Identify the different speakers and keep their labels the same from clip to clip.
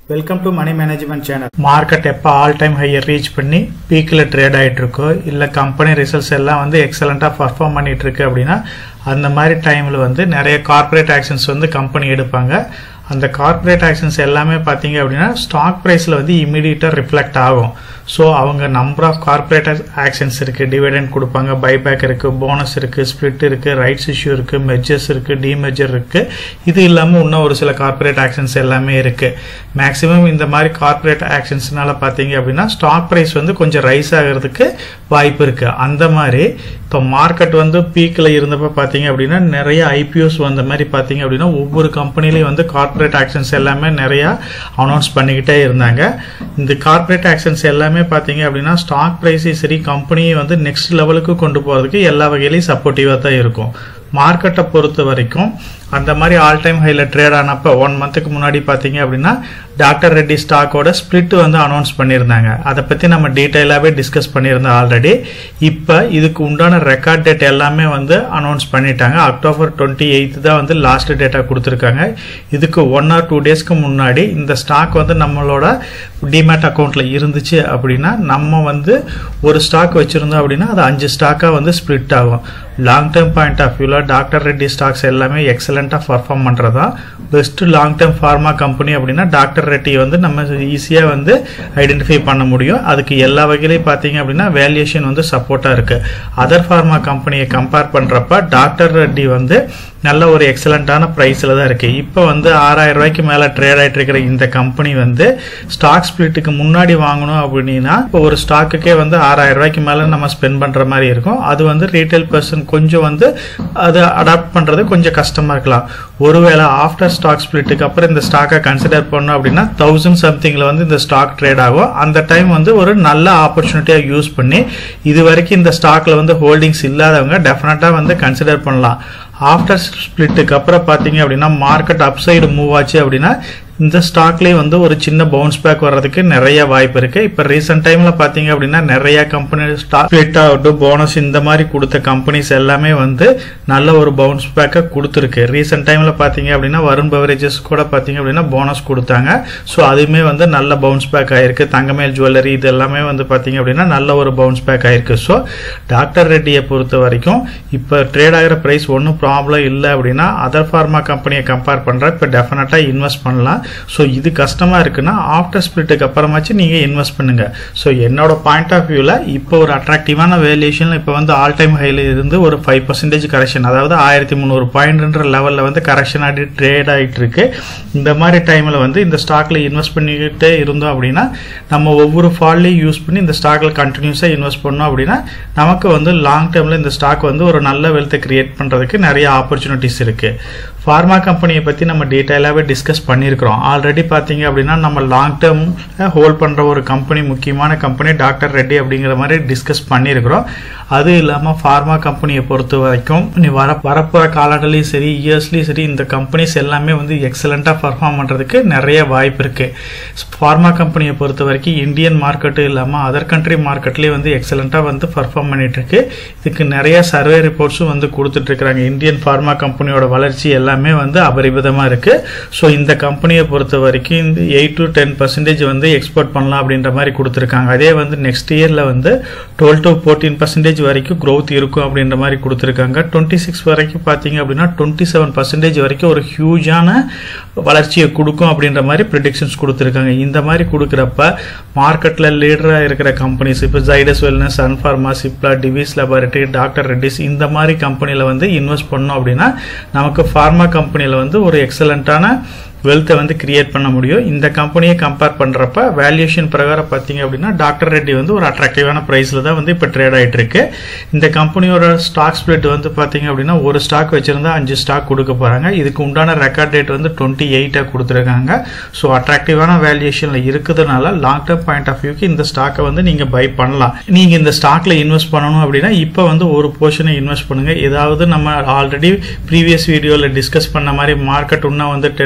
Speaker 1: welcome to money management channel market எப்போ all time higher reach பண்ணி பீக்கில் trade ஆகிட்டு இருக்கோ இல்லை கம்பெனி ரிசல்ட்ஸ் எல்லாம் வந்து எக்ஸலண்ட்டாக பர்ஃபார்ம் பண்ணிட்டு இருக்கு அப்படின்னா அந்த மாதிரி டைமில் வந்து நிறைய கார்ப்பரேட் ஆக்ஷன்ஸ் வந்து கம்பெனி எடுப்பாங்க அந்த கார்ப்பரேட் ஆக்ஷன்ஸ் எல்லாமே பார்த்தீங்க அப்படின்னா ஸ்டாக் ப்ரைஸில் வந்து இமீடியட்டாக ரிஃப்ளெக்ட் ஆகும் ஸோ அவங்க நம்பர் ஆஃப் கார்ப்பரேட் ஆக்ஷன்ஸ் இருக்குது டிவிடெண்ட் கொடுப்பாங்க பைபேக் இருக்குது போனஸ் இருக்குது ஸ்பிளிட் இருக்குது ரைட்ஸ் இஷ்யூ இருக்குது மெஜர்ஸ் இருக்குது டிமெஜர் இருக்குது இது இல்லாமல் இன்னும் ஒரு சில கார்ப்பரேட் ஆக்ஷன்ஸ் எல்லாமே இருக்குது மேக்ஸிமம் இந்த மாதிரி கார்ப்பரேட் ஆக்ஷன்ஸ்னால பார்த்தீங்க அப்படின்னா ஸ்டாக் ப்ரைஸ் வந்து கொஞ்சம் ரைஸ் ஆகிறதுக்கு வாய்ப்பு இருக்குது அந்த மாதிரி இப்போ மார்க்கெட் வந்து பீக்கில் இருந்தப்போ பார்த்தீங்க அப்படின்னா நிறைய ஐபிஓஸ் வந்த மாதிரி பார்த்தீங்க அப்படின்னா ஒவ்வொரு கம்பெனிலையும் வந்து கார்ப்பரேட் ஆக்ஷன்ஸ் எல்லாமே நிறையா அனௌன்ஸ் பண்ணிக்கிட்டே இருந்தாங்க இந்த கார்ப்பரேட் ஆக்ஷன்ஸ் எல்லாமே பார்த்தீங்க அப்படின்னா ஸ்டாக் ப்ரைஸையும் சரி கம்பெனியை வந்து நெக்ஸ்ட் லெவலுக்கு கொண்டு போகிறதுக்கு எல்லா வகையிலையும் சப்போர்ட்டிவாக தான் இருக்கும் மார்க்கெட்டை பொறுத்த வரைக்கும் அந்த மாதிரி ஆல் டைம் ஹையில் ட்ரேட் ஆனப்போ ஒன் மந்த்துக்கு முன்னாடி பார்த்தீங்க அப்படின்னா டாக்டர் ரெட்டி ஸ்டாக்கோட ஸ்பிளிட் வந்து அனௌன்ஸ் பண்ணியிருந்தாங்க அதை பற்றி நம்ம டீட்டெயிலாகவே டிஸ்கஸ் பண்ணியிருந்தோம் ஆல்ரெடி இப்போ இதுக்கு உண்டான ரெக்கார்ட் டேட் எல்லாமே வந்து அனௌன்ஸ் பண்ணிட்டாங்க அக்டோபர் டுவெண்ட்டி எயித் தான் வந்து லாஸ்ட் டேட்டா கொடுத்துருக்காங்க இதுக்கு ஒன் ஆர் டூ டேஸ்க்கு முன்னாடி இந்த ஸ்டாக் வந்து நம்மளோட டிமேட் அக்கௌண்ட்டில் இருந்துச்சு அப்படின்னா நம்ம வந்து ஒரு ஸ்டாக் வச்சுருந்தோம் அப்படின்னா அது அஞ்சு ஸ்டாக்காக வந்து ஸ்ப்ளிட் ஆகும் லாங் டேர்ம் பாயிண்ட் ஆஃப் வியூவில் டாக்டர் ரெட்டி ஸ்டாக்ஸ் எல்லாமே எக்ஸலண்ட்டாக பர்ஃபார்ம் பண்ணுறது தான் best long term pharma company அப்படின்னா டாக்டர் ரெட்டி வந்து நம்ம ஈஸியாக வந்து ஐடென்டிஃபை பண்ண முடியும் அதுக்கு எல்லா வகையிலையும் பார்த்தீங்க அப்படின்னா வேல்யூஷன் வந்து சப்போர்ட்டாக இருக்குது அதர் ஃபார்மா கம்பெனியை கம்பேர் பண்ணுறப்ப டாக்டர் ரெட்டி வந்து நல்ல ஒரு எக்ஸலண்ட்டான ப்ரைஸில் தான் இருக்குது இப்போ வந்து ஆறாயிரம் ரூபாய்க்கு மேலே ட்ரேட் ஆகிட்டு இருக்கிற இந்த கம்பெனி வந்து ஸ்டாக் ஸ்பிளிட்டுக்கு முன்னாடி வாங்கணும் அப்படின்னா இப்போ ஒரு ஸ்டாக்குக்கே வந்து ஆறாயிரம் ரூபாய்க்கு மேலே நம்ம ஸ்பெண்ட் பண்ணுற மாதிரி இருக்கும் அது வந்து ரீட்டைல் பர்சன் கொஞ்சம் வந்து அதை அடாப்ட் பண்ணுறது கொஞ்சம் கஷ்டமாக இருக்கலாம் ஒருவேளை ஆஃப்டர் ஸ்டாக் ஸ்பிளிட்டுக்கு அப்புறம் இந்த ஸ்டாக்கை கன்சிடர் பண்ணோம் அப்படின்னா தௌசண்ட் சம்திங்கில் வந்து இந்த ஸ்டாக் ட்ரேட் ஆகும் அந்த டைம் வந்து ஒரு நல்ல ஆப்பர்ச்சுனிட்டியாக யூஸ் பண்ணி இது வரைக்கும் இந்த ஸ்டாக்ல வந்து ஹோல்டிங்ஸ் இல்லாதவங்க டெஃபினட்டாக வந்து கன்சிடர் பண்ணலாம் ஆஃப்டர் ஸ்பிளிட்டுக்கு அப்புறம் பார்த்தீங்க அப்படின்னா மார்க்கெட் அப் சைடு மூவ் ஆச்சு அப்படின்னா இந்த ஸ்டாக்லேயே வந்து ஒரு சின்ன பவுன்ஸ் பேக் வர்றதுக்கு நிறைய வாய்ப்பு இருக்கு இப்போ ரீசெண்ட் டைம்ல பார்த்தீங்க அப்படின்னா நிறைய கம்பெனி ஸ்டாக் ஸ்பிளிட் ஆகட்டும் போனஸ் இந்த மாதிரி கொடுத்த கம்பெனிஸ் எல்லாமே வந்து நல்ல ஒரு பவுன்ஸ் பேக்கை கொடுத்துருக்கு ரீசெண்ட் டைம்ல பார்த்தீங்க அப்படின்னா வருண் பவரேஜஸ் கூட பார்த்தீங்க அப்படின்னா போனஸ் கொடுத்தாங்க ஸோ அதுவுமே வந்து நல்ல பவுன்ஸ் பேக் ஆயிருக்கு தங்கமேல் ஜுவல்லரி இது எல்லாமே வந்து பார்த்தீங்க அப்படின்னா நல்ல ஒரு பவுன்ஸ் பேக் ஆயிருக்கு ஸோ டாக்டர் ரெட்டியை பொறுத்த வரைக்கும் இப்போ ட்ரேட் ஆகிற ப்ரைஸ் ஒன்றும் ப்ராப்ளம் இல்லை அப்படின்னா அதர் ஃபார்மா கம்பெனியை கம்பேர் பண்ணுற இப்போ டெஃபினட்டாக இன்வெஸ்ட் பண்ணலாம் ஸோ இது கஷ்டமாக இருக்குன்னா ஆஃப்டர் ஸ்பிளிட்டுக்கு அப்புறமாச்சு நீங்கள் இன்வெஸ்ட் பண்ணுங்க ஸோ என்னோட பாயிண்ட் ஆஃப் வியூவில் இப்போ ஒரு அட்ராக்டிவான வேல்யூஷன் இப்போ வந்து ஆல் டைம் ஹையில் இருந்து ஒரு ஃபைவ் பர்சன்டேஜ் கரெக்ஷன் அதாவது ஆயிரத்தி முந்நூறு பாயிண்ட்ன்ற லெவலில் வந்து கரெக்ஷன் ஆடி ட்ரேட் ஆகிட்டு இருக்கு இந்த மாதிரி டைமில் வந்து இந்த ஸ்டாக்ல இன்வெஸ்ட் பண்ணிக்கிட்டே இருந்தோம் அப்படின்னா நம்ம ஒவ்வொரு ஃபால்லையும் யூஸ் பண்ணி இந்த ஸ்டாக்ல கண்டினியூஸாக இன்வெஸ்ட் பண்ணோம் அப்படின்னா நமக்கு வந்து லாங் டேர்மில் இந்த ஸ்டாக் வந்து ஒரு நல்ல வெல்த்தை கிரியேட் பண்ணுறதுக்கு நிறைய ஆப்பர்ச்சுனிட்டிஸ் இருக்குது ஃபார்மா கம்பெனியை பற்றி நம்ம டீட்டெயிலாகவே டிஸ்கஸ் பண்ணியிருக்கிறோம் ஆல்ரெடி பார்த்தீங்க அப்படின்னா நம்ம லாங் டேர்ம் ஹோல்ட் பண்ணுற ஒரு கம்பெனி முக்கியமான கம்பெனி டாக்டர் ரெட்டி அப்படிங்கிற மாதிரி டிஸ்கஸ் பண்ணியிருக்கிறோம் அது இல்லாமல் ஃபார்மா கம்பெனியை பொறுத்த வரைக்கும் நீ வர வரப்போகிற காலங்களையும் சரி இயர்ஸ்லேயும் சரி இந்த கம்பெனிஸ் எல்லாமே வந்து எக்ஸலண்ட்டாக பர்ஃபார்ம் பண்ணுறதுக்கு நிறைய வாய்ப்பு இருக்குது ஃபார்மா கம்பெனியை பொறுத்த வரைக்கும் இந்தியன் மார்க்கெட்டும் இல்லாமல் அதர் கண்ட்ரி மார்க்கெட்லேயும் வந்து எக்ஸலண்ட்டாக வந்து பர்ஃபார்ம் பண்ணிட்டு இருக்கு இதுக்கு நிறைய சர்வே ரிப்போர்ட்ஸும் வந்து கொடுத்துட்ருக்குறாங்க இந்தியன் ஃபார்மா கம்பெனியோட வளர்ச்சி எல்லாமே வந்து அபரிமிதமாக இருக்குது ஸோ இந்த கம்பெனியை பொறுத்த வரைக்கும் இந்த எயிட் டு டென் பர்சன்டேஜ் வந்து எக்ஸ்போர்ட் பண்ணலாம் அப்படின்ற மாதிரி கொடுத்துருக்காங்க அதே வந்து நெக்ஸ்ட் இயரில் வந்து டுவெல் டு ஃபோர்டீன் பர்சன்டேஜ் வரைக்கும் க்ரோத் இருக்கும் அப்படின்ற மாதிரி கொடுத்துருக்காங்க டுவெண்ட்டி சிக்ஸ் வரைக்கும் பார்த்தீங்க அப்படின்னா டுவெண்ட்டி செவன் பர்சன்டேஜ் வரைக்கும் ஒரு ஹியூஜான வளர்ச்சியை கொடுக்கும் அப்படின்ற மாதிரி ப்ரிடிக்ஷன்ஸ் கொடுத்துருக்காங்க இந்த மாதிரி கொடுக்குறப்ப மார்க்கெட்டில் லீடராக இருக்கிற கம்பெனிஸ் இப்போ Zydus wellness Sun Pharma Cipla Divi's laboratory doctor Reddy's இந்த மாதிரி கம்பெனியில் வந்து இன்வெஸ்ட் பண்ணோம் அப்படின்னா நமக்கு ஃபார்மா கம்பெனியில் வந்து ஒரு எக்ஸலண்ட்டான வெல்த்தை வந்து கிரியேட் பண்ண முடியும் இந்த கம்பெனியை கம்பேர் பண்ணுறப்ப வேல்யூஷன் பிரகாரம் பார்த்தீங்க அப்படின்னா டாக்டர் ரெட்டி வந்து ஒரு அட்ராக்டிவான ப்ரைஸில் தான் வந்து இப்போ ட்ரேட் ஆகிட்டு இருக்கு இந்த கம்பெனியோட ஸ்டாக் ஸ்பிளிட் வந்து பார்த்தீங்க அப்படின்னா ஒரு ஸ்டாக் வச்சிருந்தா அஞ்சு ஸ்டாக் கொடுக்க போகிறாங்க இதுக்கு உண்டான ரெக்கார்ட் டேட் வந்து டுவெண்ட்டி எயிட்டாக கொடுத்துருக்காங்க ஸோ அட்ராக்டிவான வேல்யூஷனில் இருக்கிறதுனால லாங் டேர்ம் பாயிண்ட் ஆஃப் வியூக்கு இந்த ஸ்டாக்கை வந்து நீங்கள் பை பண்ணலாம் நீங்கள் இந்த ஸ்டாக்ல இன்வெஸ்ட் பண்ணணும் அப்படின்னா இப்போ வந்து ஒரு போர்ஷனை இன்வெஸ்ட் பண்ணுங்கள் ஏதாவது நம்ம ஆல்ரெடி ப்ரீவியஸ் வீடியோவில் டிஸ்கஸ் பண்ண மாதிரி மார்க்கெட் இன்னும் வந்து டென் டு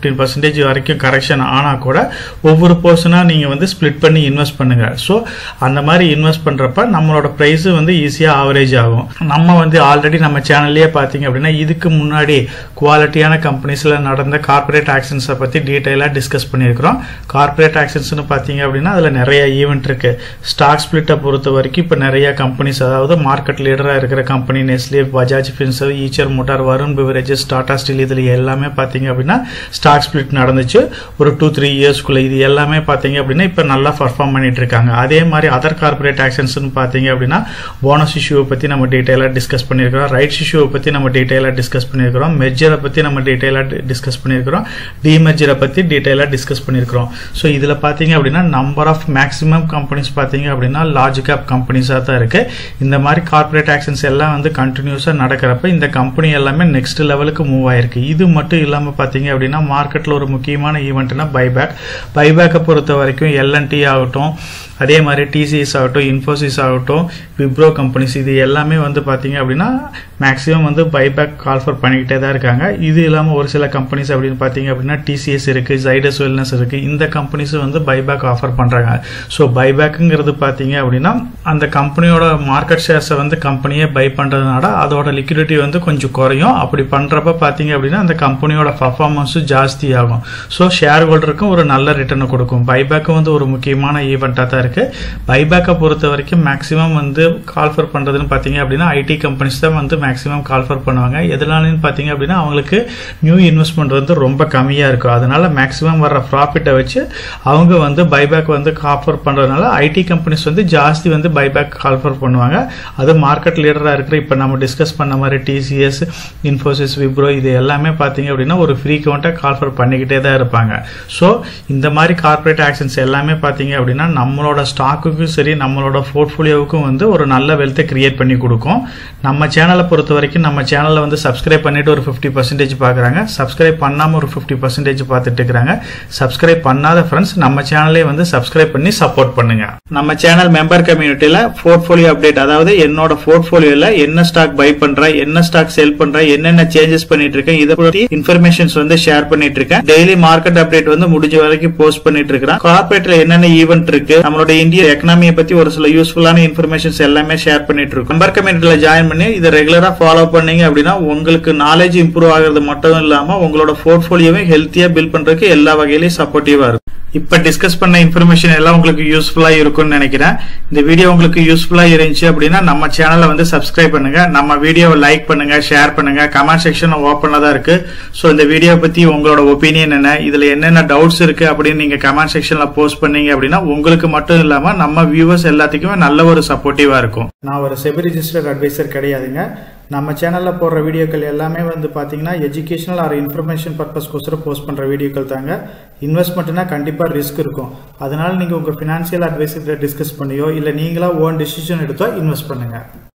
Speaker 1: ஃபிஃப்டீன் பர்சன்டேஜ் வரைக்கும் கரெக்ஷன் ஆனால் கூட ஒவ்வொரு போர்ஷனாக நீங்கள் வந்து ஸ்ப்ளிட் பண்ணி இன்வெஸ்ட் பண்ணுங்க ஸோ அந்த மாதிரி இன்வெஸ்ட் பண்ணுறப்ப நம்மளோட ப்ரைஸு வந்து ஈஸியாக ஆவரேஜ் ஆகும் நம்ம வந்து ஆல்ரெடி நம்ம சேனல்லையே பார்த்தீங்க அப்படின்னா இதுக்கு முன்னாடி குவாலிட்டியான கம்பெனிஸில் நடந்த கார்ப்பரேட் ஆக்ஷன்ஸை பற்றி டீட்டெயிலாக டிஸ்கஸ் பண்ணியிருக்கிறோம் கார்ப்பரேட் ஆக்ஷன்ஸ்னு பார்த்தீங்க அப்படின்னா அதில் நிறைய ஈவெண்ட் இருக்கு ஸ்டாக் ஸ்பிளிட்டை பொறுத்த வரைக்கும் இப்போ நிறைய கம்பெனிஸ் அதாவது மார்க்கெட் லீடராக இருக்கிற company Nestle Bajaj Finserv Eicher motor Varun beverages Tata steel இதில் எல்லாமே பார்த்தீங்க அப்படின்னா ஸ்டாக் ஸ்பிளிட் நடந்துச்சு ஒரு டூ த்ரீ இயர்ஸ்க்குள்ள இது எல்லாமே பார்த்தீங்க அப்படின்னா இப்போ நல்லா பர்ஃபார்ம் பண்ணிட்டு இருக்காங்க அதே மாதிரி அதர் கார்பரேட் ஆக்ஷன்ஸ்னு பார்த்தீங்க அப்படின்னா போனஸ் இஷ்யூவை பற்றி நம்ம டீட்டெயிலாக டிஸ்கஸ் பண்ணியிருக்கிறோம் ரைட்ஸ் இஷ்யூவை பற்றி நம்ம டீட்டெயிலாக டிஸ்கஸ் பண்ணியிருக்கிறோம் மெர்ஜரை பற்றி நம்ம டீட்டெயிலாக டிஸ்கஸ் பண்ணியிருக்கிறோம் டிமெர்ஜரை பற்றி டீட்டெயிலாக டிஸ்கஸ் பண்ணியிருக்கிறோம் ஸோ இதில் பார்த்தீங்க அப்படின்னா நம்பர் ஆஃப் மேக்ஸிமம் கம்பெனிஸ் பார்த்தீங்க அப்படின்னா லார்ஜ் கேப் கம்பெனிஸாக தான் இருக்கு இந்த மாதிரி கார்பரேட் ஆக்ஷன்ஸ் எல்லாம் வந்து கண்டினியூஸாக நடக்கிறப்ப இந்த கம்பெனி எல்லாமே நெக்ஸ்ட் லெவலுக்கு மூவ் ஆயிருக்கு இது மட்டும் இல்லாமல் பார்த்தீங்க அப்படின்னா மார்க்கெட்டில் ஒரு முக்கியமான ஈவெண்ட்னா பைபேக் பைபேக்கை பொறுத்த வரைக்கும் எல்என்டி ஆகட்டும் அதே மாதிரி டிசிஎஸ் ஆகட்டும் இன்ஃபோசிஸ் ஆகட்டும் விப்ரோ கம்பெனிஸ் இது எல்லாமே வந்து பார்த்தீங்க அப்படின்னா மேக்ஸிமம் வந்து பைபேக் கால்ஃபர் பண்ணிக்கிட்டே தான் இருக்காங்க இது இல்லாமல் ஒரு சில கம்பெனிஸ் அப்படின்னு பார்த்தீங்க அப்படின்னா டிசிஎஸ் இருக்கு ஜைடஸ் வெல்னஸ் இருக்கு இந்த கம்பெனிஸ் வந்து பைபேக் ஆஃபர் பண்ணுறாங்க ஸோ பைபேக்குங்கிறது பார்த்தீங்க அப்படின்னா அந்த கம்பெனியோட மார்க்கெட் ஷேர்ஸை வந்து கம்பெனியே பை பண்ணுறதுனால அதோட லிக்விடிட்டி வந்து கொஞ்சம் குறையும் அப்படி பண்ணுறப்ப பார்த்தீங்க அப்படின்னா அந்த கம்பெனியோட பர்ஃபார்மன்ஸும் ஜாஸ்தி ஆகும் ஸோ ஷேர் ஹோல்டருக்கும் ஒரு நல்ல ரிட்டர்னை கொடுக்கும் பைபேக்கும் வந்து ஒரு முக்கியமான ஈவெண்ட்டாக தான் இருக்கு பைபேக்கை பொறுத்த வரைக்கும் மேக்ஸிமம் வந்து கால்ஃபர் பண்ணுறதுன்னு பார்த்தீங்க அப்படின்னா ஐடி கம்பெனிஸ் தான் வந்து மேக்ஸிமம் கால்ஃபர் பண்ணுவாங்க எதனாலன்னு பார்த்தீங்க அப்படின்னா அவங்களுக்கு நியூ இன்வெஸ்ட்மெண்ட் வந்து ரொம்ப கம்மியாக இருக்கும் அதனால மேக்ஸிமம் வர்ற ப்ராஃபிட்டை வச்சு அவங்க வந்து பைபேக் வந்து கால்ஃபர் பண்ணுறதுனால ஐடி கம்பெனிஸ் வந்து ஜாஸ்தி வந்து பைபேக் கால்ஃபர் பண்ணுவாங்க அது மார்க்கெட் லீடராக இருக்கிற இப்போ நம்ம டிஸ்கஸ் பண்ண மாதிரி டிசிஎஸ் இன்ஃபோசிஸ் விப்ரோ இது எல்லாமே பார்த்தீங்க அப்படின்னா ஒரு ஃப்ரீக்வெண்ட்டாக கால்ஃபர் பண்ணிக்கிட்டே தான் இருப்பாங்க ஸோ இந்த மாதிரி கார்பரேட் ஆக்ஷன்ஸ் எல்லாமே பார்த்தீங்க அப்படின்னா நம்மளோட ஸ்டாக்குக்கும் சரி நம்மளோட போர்ட்ஃபோலியோவுக்கும் வந்து ஒரு நல்ல வெல்த்தை கிரியேட் பண்ணி கொடுக்கும் நம்ம சேனலை பொறுத்த வரைக்கும் நம்ம சேனலில் வந்து சப்ஸ்கிரைப் பண்ணிட்டு ஒரு ஃபிஃப்டி பர்சன்டேஜ் பார்க்குறாங்க சப்ஸ்கிரைப் பண்ணாமல் ஒரு ஃபிஃப்டி பர்சன்டேஜ் பார்த்துட்டு இருக்கிறாங்க சப்ஸ்கிரைப் பண்ணாத ஃப்ரெண்ட்ஸ் நம்ம சேனலே வந்து சப்ஸ்கிரைப் பண்ணி சப்போர்ட் பண்ணுங்க நம்ம சேனல் மெம்பர் கம்யூனிட்டியில் போர்ட்ஃபோலியோ அப்டேட் அதாவது என்னோட போர்ட்ஃபோலியோல என்ன ஸ்டாக் பை பண்றேன் என்ன ஸ்டாக் செல் பண்றேன் என்னென்ன சேஞ்சஸ் பண்ணிட்டு இருக்கேன் இதை பத்தி இன்ஃபர்மேஷன்ஸ் வந்து ஷேர் பண்ணிட்டு இருக்கேன் டெய்லி மார்க்கெட் அப்டேட் வந்து முடிஞ்ச வரைக்கும் போஸ்ட் பண்ணிட்டு இருக்கிறேன் கார்பரேட்ல என்னென்ன ஈவென்ட் இருக்கு நம்மளோட இந்திய எக்கனாமியை பத்தி ஒரு சில யூஸ்ஃபுல்லான இன்ஃபர்மேஷன்ஸ் எல்லாமே ஷேர் பண்ணிட்டு இருக்கோம் மெம்பர் கம்யூனிட்டியில ஜாயின் பண்ணி இதை ரெகுலரா ஃபாலோ பண்ணீங்க அப்படின்னா உங்களுக்கு நாலேஜ் இம்ப்ரூவ் ஆகிறது மட்டும் இல்லாம உங்களோட போர்ட்ஃபோலியோவை ஹெல்த்தியா பில்ட் பண்றதுக்கு எல்லா வகையிலையும் சப்போர்ட்டிவா இருக்கும் இப்ப டிஸ்கஸ் பண்ண இன்ஃபர்மேஷன் எல்லாம் உங்களுக்கு யூஸ்ஃபுல்லா இருக்கும்னு நினைக்கிறேன் இந்த வீடியோ உங்களுக்கு யூஸ்ஃபுல்லா இருந்துச்சு அப்படின்னா நம்ம சேனலை வந்து சப்ஸ்கிரைப் பண்ணுங்க நம்ம வீடியோவை லைக் பண்ணுங்க ஷேர் பண்ணுங்க கமெண்ட் செக்ஷன் ஓப்பன்ல தான் இருக்கு ஸோ இந்த வீடியோ பத்தி உங்களோட ஒப்பீனியன் என்ன இதுல என்னென்ன டவுட்ஸ் இருக்கு அப்படின்னு நீங்க கமெண்ட் செக்ஷன்ல போஸ்ட் பண்ணீங்க அப்படின்னா உங்களுக்கு மட்டும் இல்லாம நம்ம வியூவர்ஸ் எல்லாத்துக்குமே நல்ல ஒரு சப்போர்ட்டிவா இருக்கும் நான் ஒரு செபி ரிஜிஸ்டர்ட் அட்வைசர் கிடையாதுங்க நம்ம சேனலில் போடுற வீடியோக்கள் எல்லாமே வந்து பார்த்தீங்கன்னா எஜுகேஷனல் ஆர் இன்ஃபர்மேஷன் பர்பஸ்க்கோசரம் போஸ்ட் பண்ணுற வீடியோக்கள் தாங்க இன்வெஸ்ட்மெண்ட்னா கண்டிப்பாக ரிஸ்க் இருக்கும் அதனால நீங்கள் உங்கள் ஃபினான்ஷியல் அட்வைசர்கிட்ட டிஸ்கஸ் பண்ணியோ இல்லை நீங்களா ஓன் டிசிஷன் எடுத்தோ இன்வெஸ்ட் பண்ணுங்கள்